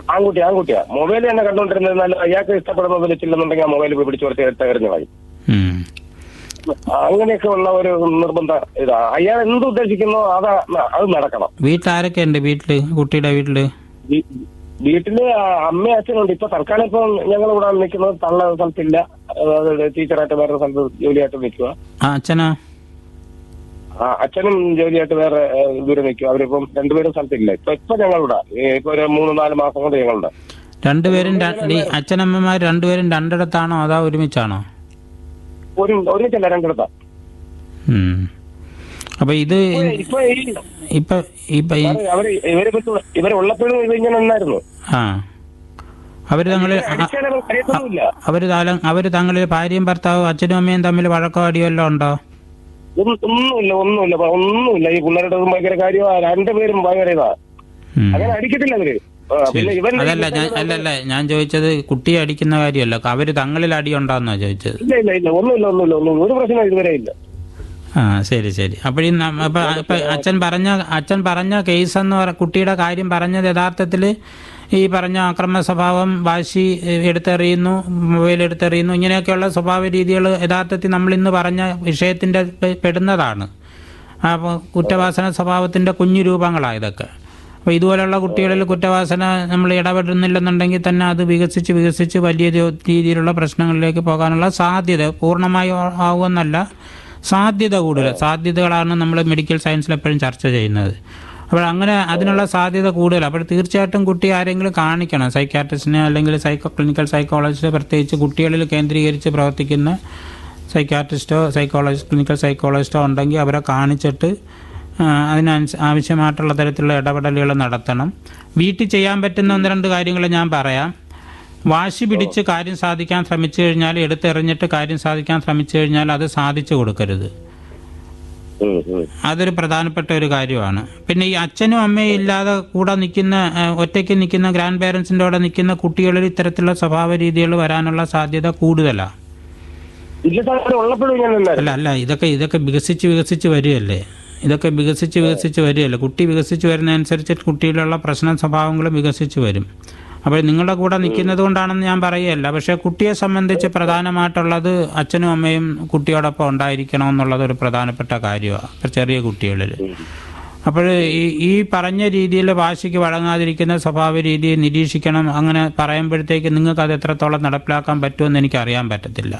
ആൺകുട്ടി ആൺകുട്ടിയാ മൊബൈൽ തന്നെ കണ്ടോണ്ടിരുന്നാൽ അയാൾക്ക് ഇഷ്ടപ്പെടുന്നത് വെച്ചില്ലെന്നുണ്ടെങ്കിൽ ആ മൊബൈൽ പോയി പിടിച്ചു കൊടുത്ത് തകർന്നു കളയും ഉം. അങ്ങനെയൊക്കെ ഉള്ള ഒരു നിർബന്ധ ഇതാ അയാൾ എന്ത് ഉദ്ദേശിക്കുന്നോ അതാ അത് നടക്കണം വീട്ടിലാരൊക്കെ ഉണ്ട് വീട്ടില് കുട്ടിയുടെ വീട്ടില് വീ- വീട്ടില് അമ്മ അച്ഛനുണ്ട് ഇപ്പൊ തൽക്കാലം ഇപ്പൊ ഞങ്ങൾ ഇവിടെ നിൽക്കുന്നത് തള്ള സ്ഥലത്തില്ല അതായത് ടീച്ചറായിട്ട് വേറെ സ്ഥലത്ത് ജോലിയായിട്ട് നിൽക്കുക ആ അച്ഛനോ ആ അച്ഛനും ജോലിയായിട്ട് വേറെ ഏഹ്, ദൂരെ നിൽക്കുക അവരിപ്പം രണ്ടുപേരും സ്ഥലത്തില്ല ഇപ്പൊ ഇപ്പൊ ഞങ്ങളിവിടെ ഏഹ്, ഇപ്പൊ ഒരു മൂന്ന് നാല് മാസം കൊണ്ട് ഞങ്ങളുണ്ട് രണ്ടുപേരും ര- ഈ അച്ഛനമ്മമാർ രണ്ടുപേരും രണ്ടിടത്താണോ അതോ ഒരുമിച്ചാണോ ഒരു ഒരുമിച്ചല്ല രണ്ടിടത്താ ഉം. അപ്പൊ ഇത് ഇപ്പൊ ഈ ഇപ്പൊ ഇപ്പൊ ഈ സാറേ, അവര് ഇവരെ പറ്റി ഇവരുള്ളപ്പോഴും ഇത് ഇങ്ങനെ ഉണ്ടായിരുന്നു ആ അവര് തങ്ങളിൽ അടിച്ചാൽ അവർ കരയത്തൊന്നുമില്ല അവര് താല- അവര് തങ്ങളിൽ ഭാര്യയും ഭർത്താവും അച്ഛനും അമ്മയും തമ്മിൽ വഴക്കോ അടിയോ വല്ലതും ഉണ്ടോ ഒന്നും- ഒന്നുമില്ല ഒന്നുമില്ല ഒന്നുമില്ല ഈ പിള്ളേരുടെ ഭയങ്കര കാര്യമാ രണ്ടുപേരും ഭയങ്കര ഇതാ ഉം. അങ്ങനെ അടിക്കത്തില്ല അവര് ആ, പിന്നെ ഇവൻ അതല്ല ഞാൻ അല്ലല്ല ഞാൻ ചോദിച്ചത് കുട്ടിയെ അടിക്കുന്ന കാര്യമല്ല അവര് തങ്ങളിൽ അടി ഉണ്ടാന്നാ ചോദിച്ചത് ഇല്ല ഇല്ല ഇല്ല ഒന്നുമില്ല ഒന്നുമില്ല ഒന്നും ഒരു പ്രശ്നം ഇതുവരെ ഇല്ല ആ ശരി ശരി അപ്പോഴീ അപ്പൊ ഇപ്പൊ അച്ഛൻ പറഞ്ഞ അച്ഛൻ പറഞ്ഞ കേസ് എന്ന് പറ കുട്ടിയുടെ കാര്യം പറഞ്ഞത് യഥാർത്ഥത്തിൽ ഈ പറഞ്ഞ ആക്രമണ സ്വഭാവം വാശി ഏഹ്, എടുത്തെറിയുന്നു മൊബൈൽ എടുത്തെറിയുന്നു ഇങ്ങനെയൊക്കെയുള്ള സ്വഭാവ രീതികൾ യഥാർത്ഥത്തിൽ നമ്മൾ ഇന്ന് പറഞ്ഞ വിഷയത്തിന്റെ പെ- പെടുന്നതാണ് അപ്പോൾ കുറ്റവാസന സ്വഭാവത്തിന്റെ കുഞ്ഞു രൂപങ്ങളാണ് ഇതൊക്കെ അപ്പോൾ ഇതുപോലെയുള്ള കുട്ടികളിൽ കുറ്റവാസന നമ്മൾ ഇടപെടുന്നില്ലെന്നുണ്ടെങ്കിൽ തന്നെ അത് വികസിച്ച് വികസിച്ച് വലിയ രോ- രീതിയിലുള്ള പ്രശ്നങ്ങളിലേക്ക് പോകാനുള്ള സാധ്യത പൂർണ്ണമായി ആവുമെന്നല്ല സാധ്യത കൂടുതൽ സാധ്യതകളാണ് നമ്മൾ മെഡിക്കൽ സയൻസിൽ എപ്പോഴും ചർച്ച ചെയ്യുന്നത് അപ്പോൾ അങ്ങനെ അതിനുള്ള സാധ്യത കൂടുതൽ അപ്പോൾ തീർച്ചയായിട്ടും കുട്ടി ആരെങ്കിലും കാണിക്കണം സൈക്കാട്രിസ്റ്റിനെ അല്ലെങ്കിൽ സൈക്കോ ക്ലിനിക്കൽ സൈക്കോളജിസ്റ്റ് പ്രത്യേകിച്ച് കുട്ടികളിൽ കേന്ദ്രീകരിച്ച് പ്രവർത്തിക്കുന്ന സൈക്കാട്രിസ്റ്റോ സൈക്കോളജിസ്റ്റ് ക്ലിനിക്കൽ സൈക്കോളജിസ്റ്റോ ഉണ്ടെങ്കിൽ അവരെ കാണിച്ചിട്ട് ആ, അതിനനുസ ആവശ്യമായിട്ടുള്ള തരത്തിലുള്ള ഇടപെടലുകൾ നടത്തണം വീട്ടിൽ ചെയ്യാൻ പറ്റുന്ന ഒന്ന് രണ്ട് കാര്യങ്ങൾ ഞാൻ പറയാം വാശി പിടിച്ച് കാര്യം സാധിക്കാൻ ശ്രമിച്ചു കഴിഞ്ഞാൽ എടുത്തെറിഞ്ഞിട്ട് കാര്യം സാധിക്കാൻ ശ്രമിച്ചു കഴിഞ്ഞാൽ അത് സാധിച്ചു കൊടുക്കരുത് ഉം, ഉം. അതൊരു പ്രധാനപ്പെട്ട ഒരു കാര്യമാണ് പിന്നെ ഈ അച്ഛനും അമ്മയും ഇല്ലാതെ കൂടെ നിൽക്കുന്ന ആ, ഒറ്റയ്ക്ക് നിൽക്കുന്ന ഗ്രാൻഡ് പേരൻസിൻ്റെ കൂടെ നിൽക്കുന്ന കുട്ടികളിൽ ഇത്തരത്തിലുള്ള സ്വഭാവ രീതികൾ വരാനുള്ള സാധ്യത കൂടുതലാണ് ഇല്ല സാർ അവര് ഉള്ളപ്പോഴും ഇങ്ങനെ തന്നെ അല്ല അല്ല ഇതൊക്കെ ഇതൊക്കെ വികസിച്ച് വികസിച്ച് വരികയല്ലേ ഇതൊക്കെ വികസിച്ച് വികസിച്ച് വരികയല്ലേ കുട്ടി വികസിച്ച് വരുന്നതനുസരിച്ച് കുട്ടിയിലുള്ള പ്രശ്ന സ്വഭാവങ്ങളും വികസിച്ച് വരും അപ്പോൾ നിങ്ങളുടെ കൂടെ നിൽക്കുന്നത് കൊണ്ടാണെന്ന് ഞാൻ പറയുകയല്ല പക്ഷേ കുട്ടിയെ സംബന്ധിച്ച് പ്രധാനമായിട്ടുള്ളത് അച്ഛനും അമ്മയും കുട്ടിയോടൊപ്പം ഉണ്ടായിരിക്കണം എന്നുള്ളത് ഒരു പ്രധാനപ്പെട്ട കാര്യമാണ് ഇപ്പം ചെറിയ കുട്ടികളിൽ അപ്പോൾ ഈ ഈ പറഞ്ഞ രീതിയിൽ വാശിക്ക് വഴങ്ങാതിരിക്കുന്ന സ്വഭാവ രീതിയെ നിരീക്ഷിക്കണം അങ്ങനെ പറയുമ്പോഴത്തേക്ക് നിങ്ങൾക്ക് അത് എത്രത്തോളം നടപ്പിലാക്കാൻ പറ്റുമെന്ന് എനിക്ക് അറിയാൻ പറ്റത്തില്ല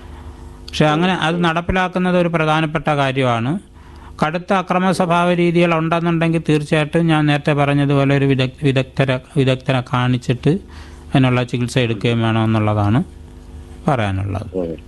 പക്ഷെ അങ്ങനെ അത് നടപ്പിലാക്കുന്നത് ഒരു പ്രധാനപ്പെട്ട കാര്യമാണ് കടുത്ത അക്രമ സ്വഭാവ രീതികൾ ഉണ്ടെന്നുണ്ടെങ്കിൽ തീർച്ചയായിട്ടും ഞാൻ നേരത്തെ പറഞ്ഞതുപോലെ ഒരു വിദഗ് വിദഗ്ധരെ വിദഗ്ധരെ കാണിച്ചിട്ട് അതിനുള്ള ചികിത്സ എടുക്കുകയും വേണമെന്നുള്ളതാണ് പറയാനുള്ളത്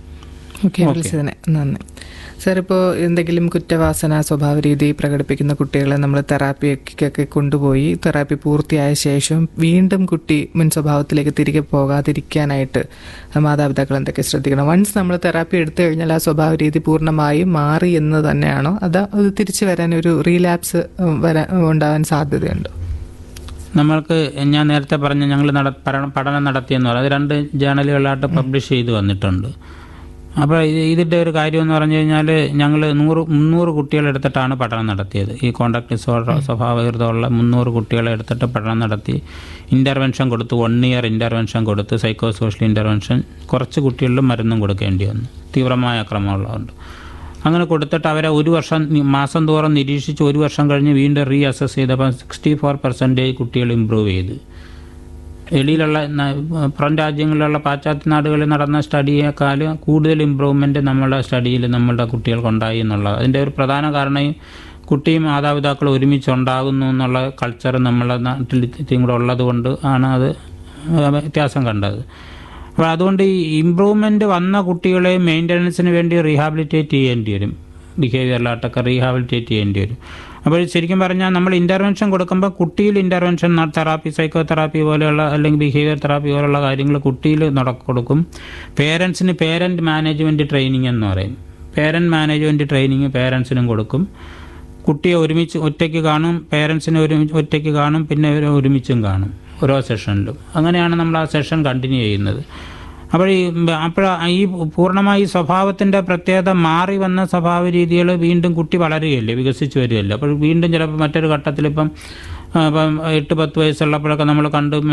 ഓക്കെ വിളിച്ചതിന് നന്ദി സാർ ഇപ്പോൾ എന്തെങ്കിലും കുറ്റവാസന സ്വഭാവ രീതി പ്രകടിപ്പിക്കുന്ന കുട്ടികളെ നമ്മൾ തെറാപ്പിക്കൊക്കെ കൊണ്ടുപോയി തെറാപ്പി പൂർത്തിയായ ശേഷം വീണ്ടും കുട്ടി മുൻ സ്വഭാവത്തിലേക്ക് തിരികെ പോകാതിരിക്കാനായിട്ട് മാതാപിതാക്കൾ എന്തൊക്കെ ശ്രദ്ധിക്കണം വൺസ് നമ്മൾ തെറാപ്പി എടുത്തു കഴിഞ്ഞാൽ ആ സ്വഭാവ രീതി പൂർണ്ണമായും മാറി എന്ന് തന്നെയാണോ അതോ അത് തിരിച്ചു വരാൻ ഒരു റീലാപ്സ് വരാൻ ഉണ്ടാവാൻ സാധ്യതയുണ്ടോ നമ്മൾക്ക് ഞാൻ നേരത്തെ പറഞ്ഞ ഞങ്ങൾ നട പഠനം പഠനം നടത്തിയെന്ന് പറയാം അത് രണ്ട് ജേണലുകളായിട്ട് പബ്ലിഷ് ചെയ്ത് വന്നിട്ടുണ്ട് അപ്പോൾ ഇത് ഇതിൻ്റെ ഒരു കാര്യം എന്ന് പറഞ്ഞു കഴിഞ്ഞാൽ ഞങ്ങൾ നൂറ് മുന്നൂറ് കുട്ടികളെ എടുത്തിട്ടാണ് പഠനം നടത്തിയത് ഈ കോണ്ടാക്ട് ഡിസോർഡർ സ്വഭാവവിരുദ്ധമുള്ള മുന്നൂറ് കുട്ടികളെ എടുത്തിട്ട് പഠനം നടത്തി ഇൻ്റർവെൻഷൻ കൊടുത്തു വൺ ഇയർ ഇൻ്റർവെൻഷൻ കൊടുത്ത് സൈക്കോ സോഷ്യൽ ഇൻ്റർവെൻഷൻ കുറച്ച് കുട്ടികളിലും മരുന്നും കൊടുക്കേണ്ടി വന്നു തീവ്രമായ അക്രമമുള്ളതുകൊണ്ട് അങ്ങനെ കൊടുത്തിട്ട് അവരെ ഒരു വർഷം നി- മാസം തോറും നിരീക്ഷിച്ച് ഒരു വർഷം കഴിഞ്ഞ് വീണ്ടും റീ അസസ് ചെയ്തപ്പോൾ സിക്സ്റ്റി ഫോർ പെർസെൻറ്റേജ് കുട്ടികൾ ഇമ്പ്രൂവ് ചെയ്ത് വെളിയിലുള്ള ന- പുറം രാജ്യങ്ങളിലുള്ള പാശ്ചാത്യ നാടുകളിൽ നടന്ന സ്റ്റഡിയേക്കാൾ കൂടുതൽ ഇമ്പ്രൂവ്മെൻറ്റ് നമ്മളുടെ സ്റ്റഡിയിൽ നമ്മളുടെ കുട്ടികൾക്കുണ്ടായി എന്നുള്ളത് അതിൻ്റെ ഒരു പ്രധാന കാരണം ഈ കുട്ടിയും മാതാപിതാക്കളും ഒരുമിച്ച് ഉണ്ടാകുന്നു എന്നുള്ള കൾച്ചർ നമ്മുടെ നാട്ടിൽ ഇത്തിരി കൂടെ ഉള്ളത് കൊണ്ട് ആണ് അത് വ്യത്യാസം കണ്ടത് അപ്പോൾ അതുകൊണ്ട് ഈ ഇമ്പ്രൂവ്മെൻ്റ് വന്ന കുട്ടികളെ മെയിൻ്റനൻസിന് വേണ്ടി റീഹാബിലിറ്റേറ്റ് ചെയ്യേണ്ടി വരും ബിഹേവിയറിലായിട്ടൊക്കെ റീഹാബിലിറ്റേറ്റ് ചെയ്യേണ്ടി വരും അപ്പോൾ ശരിക്കും പറഞ്ഞാൽ നമ്മൾ ഇൻ്റർവെൻഷൻ കൊടുക്കുമ്പോൾ കുട്ടിയിൽ ഇൻ്റർവെൻഷൻ തെറാപ്പി സൈക്കോ തെറാപ്പി പോലെയുള്ള അല്ലെങ്കിൽ ബിഹേവിയർ തെറാപ്പി പോലുള്ള കാര്യങ്ങൾ കുട്ടിയിൽ നട കൊടുക്കും പേരൻസിന് പേരൻറ്റ് മാനേജ്മെൻറ്റ് ട്രെയിനിങ് എന്ന് പറയും പേരൻറ്റ് മാനേജ്മെൻറ്റ് ട്രെയിനിങ് പേരൻസിനും കൊടുക്കും കുട്ടിയെ ഒരുമിച്ച് ഒറ്റയ്ക്ക് കാണും പേരൻസിനെ ഒരുമിച്ച് ഒറ്റയ്ക്ക് കാണും പിന്നെ ഒരു ഒരുമിച്ചും കാണും ഓരോ സെഷനിലും അങ്ങനെയാണ് നമ്മൾ ആ സെഷൻ കണ്ടിന്യൂ ചെയ്യുന്നത് അപ്പോൾ ഈ അപ്പോൾ ഈ പൂർണ്ണമായി ഈ സ്വഭാവത്തിൻ്റെ പ്രത്യേകത മാറി വന്ന സ്വഭാവ രീതികൾ വീണ്ടും കുട്ടി വളരുകയല്ലേ വികസിച്ച് വരികയല്ലേ അപ്പോൾ വീണ്ടും ചിലപ്പോൾ മറ്റൊരു ഘട്ടത്തിൽ ഇപ്പം ആ, ഇപ്പം എട്ട് പത്ത് വയസ്സുള്ളപ്പോഴൊക്കെ നമ്മൾ കണ്ട്